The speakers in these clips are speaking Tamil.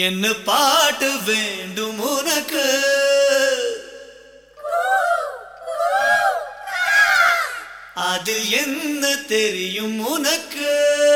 என்ன பாட்டு வேண்டும் உனக்கு அதில் என்ன தெரியும் உனக்கு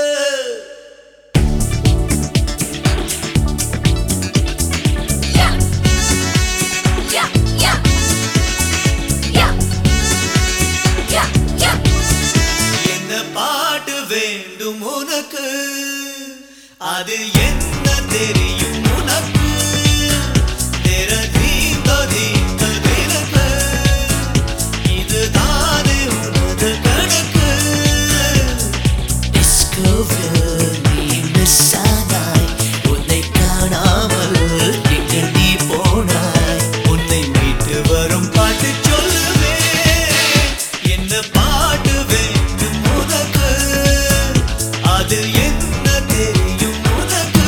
Yeah. Yeah, yeah. Yeah. Yeah, yeah. என்ன பாட்டு வேண்டும் உனக்கு அது என்ன தெரியும் உனக்கு தெர தீந்த தீந்த தினக்கு இதுதானே உனது கணக்கு டிஸ்கோவில் நீ மிஸ் ஆனாய் உன்னை காணாமல் எங்கே நீ போனாய் உன்னை மீட்டு வரும் பாட்டு சொல்லுவே என்ன பாட்டு வேண்டும் உனக்கு அது என்ன தெரியும் உனக்கு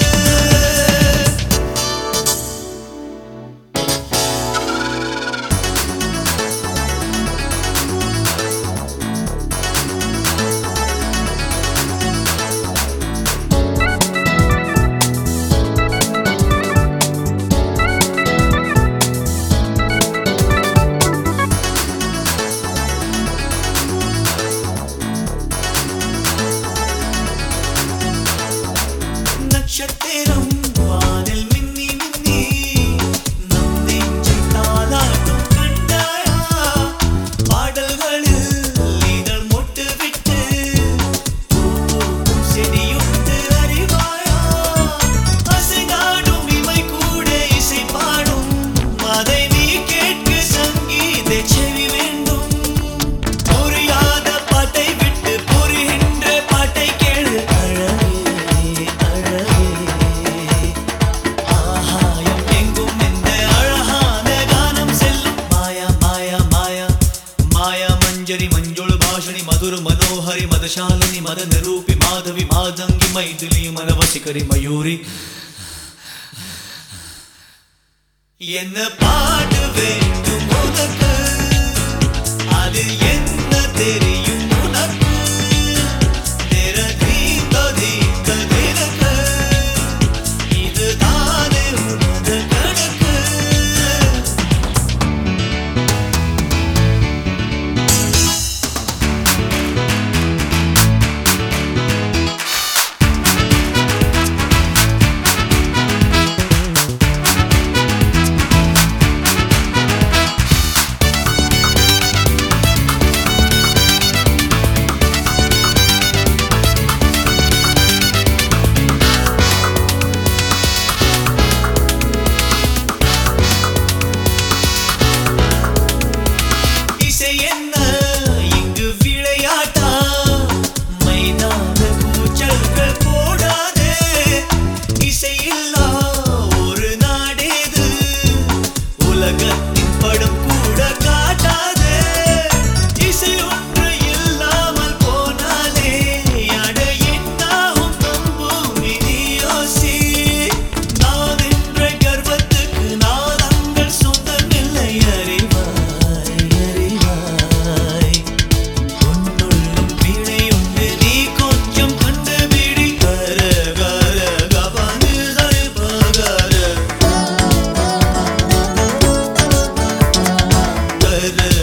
நட்சத்திரம் வானில் மின்னி மின்னி நம் நெஞ்சில் தாலாட்டும் கண்டாயா பாடல்களில் இதழ் மொட்டு விட்டு பூக்கும் செடியுண்டு அறிவாயா அசைந்தாடும் இமை கூட இசை பாடும் அதை நீ கேட்க சங்கீத செவி வேண்டும் புரியாத பாட்டை விட்டு புரிகின்ற பாட்டை கேளு அழகே அழகே ஆகாயம் எங்கும் இந்த அழகான கானம் செல்லும் மாயா மாயா மாயா மாயா மஞ்சரி மஞ்சுள பாஷணி மதுர மனோஹரி மதசாலினி மத நிரூபி மாதவி மாதங்கி மைதிலி மனவசிகரி மயூரி என்ன பாட்டு வேண்டும் உனக்கு அது என்ன தெரியும் உனக்கு தெர தீந்த தீந்த தினக்கு இதுதானே உனது கணக்கு இசை என்ன இங்கு விளையாட்டா மைதான கூச்சல்கள் போடாதே இசையில்லா ஒரு நாடேது உலகத்தின் படம் கூட காட்டாதே இசை ஒன்று இல்லாமல் போனாலே அட என்னாகும் நம் பூமி நீ யோசி நான் என்ற கர்வத்துக்கு நாதங்கள் சொந்தமில்லை அறிவாய் அறிவாய் உன்னுள்ளும் பிழை உண்டு நீ கொஞ்சம் கண்டுபிடி கர கர கபனு சரி பகர கர